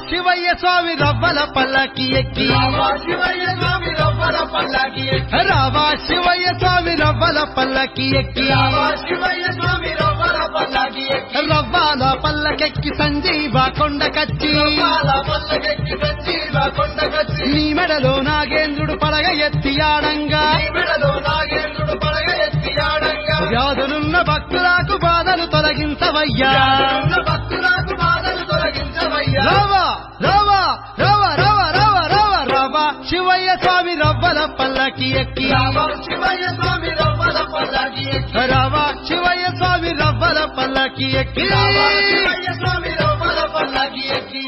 శివయ్య స్వామి రవ్వల పల్లకి ఎక్కి రావా శివయ్య స్వామి రవ్వల పల్లకి ఎక్కి రావా శివయ్య స్వామి రవ్వల పల్లకి ఎక్కి రావా శివయ్య స్వామి రవ్వల పల్లకి ఎక్కి రవ్వాల పల్లకెక్కి సంజీవ కొండకచ్చి రవ్వల పల్లకెక్కి సంజీవ కొండకొచ్చి నీ మెడలో నాగేంద్రుడు పడగ ఎత్తి ఆడంగా నీ మెడలో నాగేంద్రుడు పడగ ఎత్తి ఆడంగా వ్యాధులున్న భక్తులకు బాధలు తొలగించవయ్యా ఉన్న భక్తులకు బాధలు తొలగించవయ్యా రావా రావా రావా రావా రావా రావా రావా శివయ్య స్వామి రవ్వల పల్లకి ఎక్కి రావా శివయ్య స్వామి రవ్వల పల్లకి ఎక్కి రావా శివయ్య స్వామి రవ్వల పల్లకి ఎక్కి రావా శివయ్య స్వామి రవ్వల పల్లకి ఎక్కి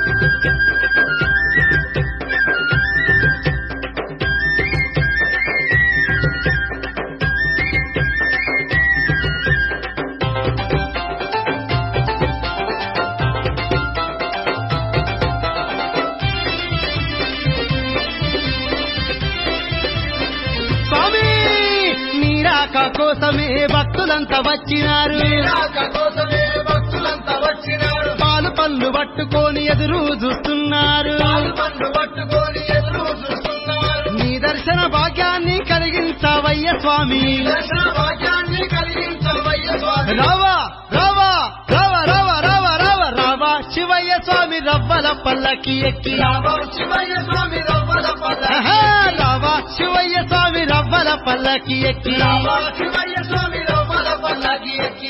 స్వామి నీరాక కోసమే భక్తులంతా వచ్చినారు రాక కోసమే భక్తులంతా వచ్చినారు పాలు పళ్ళు పట్టుకొని ఎదురు చూస్తున్నారు పాలు పండు పట్టుకొని ఎదురు చూస్తున్నారు నీ దర్శన భాగ్యాన్ని కలిగించవయ్య స్వామి దర్శన భాగ్యాన్ని కలిగించవయ్య స్వామి రావా రావా రావా రావా రావా రావా రావా శివయ్య స్వామి రవ్వల పల్లకి ఎక్కి రావా శివయ్య స్వామి రవ్వల పల్లకి ఆహా, రావా శివయ్య స్వామి రవ్వల పల్లకి ఎక్కి రావా శివయ్య స్వామి రవ్వల పల్లకి ఎక్కి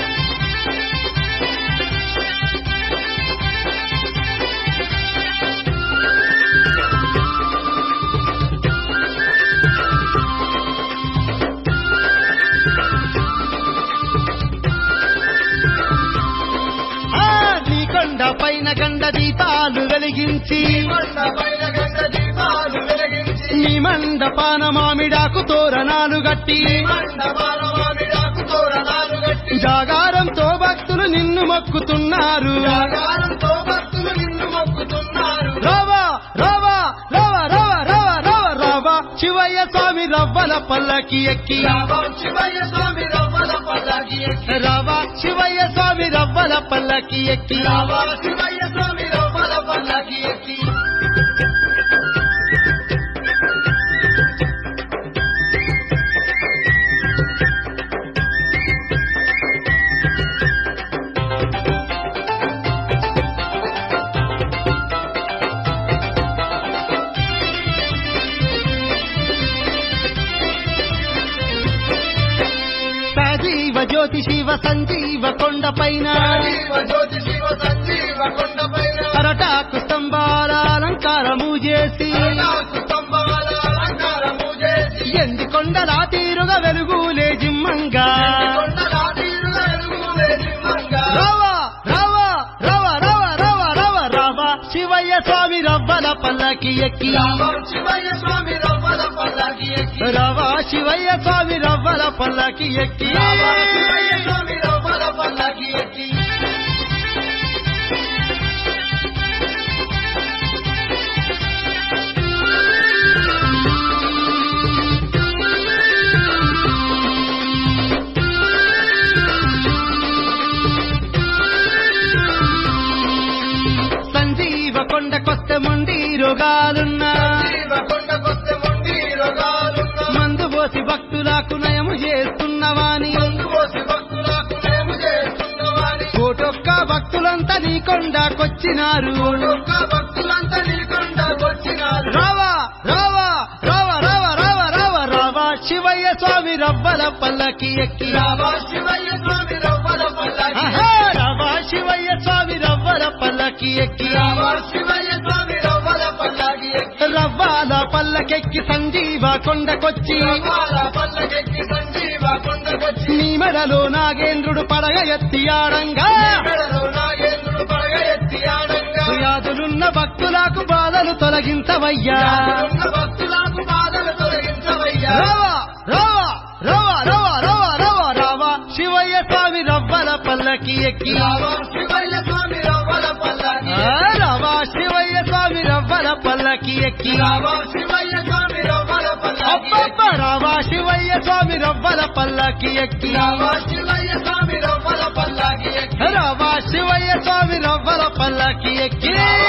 ఆ నీ కొండ పైన గండ దీపాలు వెలిగించి కొండ పైన గంట దీపాలు వెలిగించి నీ మండపాన మామిడాకు తోరణాలు గట్టి మండపాలమామిడాకు తోరణాలు గట్టి జాగారంతో భక్తులు నిన్ను మొక్కుతున్నారు జాగారంతో భక్తులు నిన్ను మొక్కుతున్నారు రావా రావా రావా రావా రావా రావా రావా శివయ్య స్వామి రవ్వల పల్లకి ఎక్కి రావా శివయ్య స్వామి రవ్వల పల్లకి ఎక్కి రావా శివయ్య స్వామి రవ్వల పల్లకి ఎక్కి రావా శివయ్య స్వామి రవ్వల పల్లకి ఎక్కి సజీవ జ్యోతి శివ సంజీవ కొండ పైన జీవ జ్యోతి శివ సంజీవ కొండ పైన అరటాకు స్తంభాల అలంకారము చేసి స్తంభాల అలంకారము చేసి ఎండి కొండలా తీరుగా వెలుగులే జిమ్మంగా కొండలా తీరుగా ఎలుగులే సింహంగా రావా రావా రావా రావా రావా రావా రావా శివయ్య స్వామి రవ్వల పల్లకి ఎక్కి రావా శివయ్య స్వామి రవ్వల పల్లకి ఎక్కి రావా శివయ్య స్వామి రవ్వల పల్లకి ఎక్కి రావా శివయ్య స్వామి రవ్వల పల్లకి ఎక్కి సంజీవ కొండకొస్తే మొండి రోగాలున్నా జీవ కొండకొస్తే మొండి రోగాలున్న మందు పోసి భక్తులకు నయము చేస్తున్నవాని మందు పోసి భక్తులకు నేము చేస్తున్నవాని కోటొక్క భక్తులంతా నీ కొండకొచ్చినారు ఒక్క భక్తులంతా నీకొండకొచ్చినారు రావా రావా రావా రావా రావా రావా రావా శివయ్య స్వామి రవ్వల పల్లకి ఎక్కి రావా శివయ్య స్వామి రవ్వల పల్లకి ఆహా, రావా శివయ్య స్వామి రవ్వల పల్లకి ఎక్కి రావా శివయ్య స్వామి రవ్వల పల్లకి ఎక్కి రవ్వాల పల్లకెక్కి సంజీవ కొండకొచ్చి రవ్వల పల్లకెక్కి సంజీవ కొండకొచ్చి నీ మెడలో నాగేంద్రుడు పడగ ఎత్తి ఆడంగా మెడలో నాగేంద్రుడు పడగ ఎత్తి ఆడంగా వ్యాధులున్న భక్తులకు బాధలు తొలగించవయ్యా ఉన్న భక్తులకు బాధలు తొలగించవయ్యా రావా రావా రావా రావా రావా రావా రావా శివయ్య స్వామి రవ్వల పల్లకి ఎక్కి రావా శివయ్య స్వామి రవ్వల పల్లకి ఆ, రావా శివయ్య స్వామి రవ్వల పల్లకి ఎక్కి రావా శివయ్య స్వామి రవ్వల పల్లకి అబ్బబ్బ రావా శివయ్య స్వామి రవ్వల పల్లకి ఎక్కి రావా శివయ్య స్వామి రవ్వల పల్లకి ఎక్కి రావా శివయ్య స్వామి రవ్వల పల్లకి ఎక్కి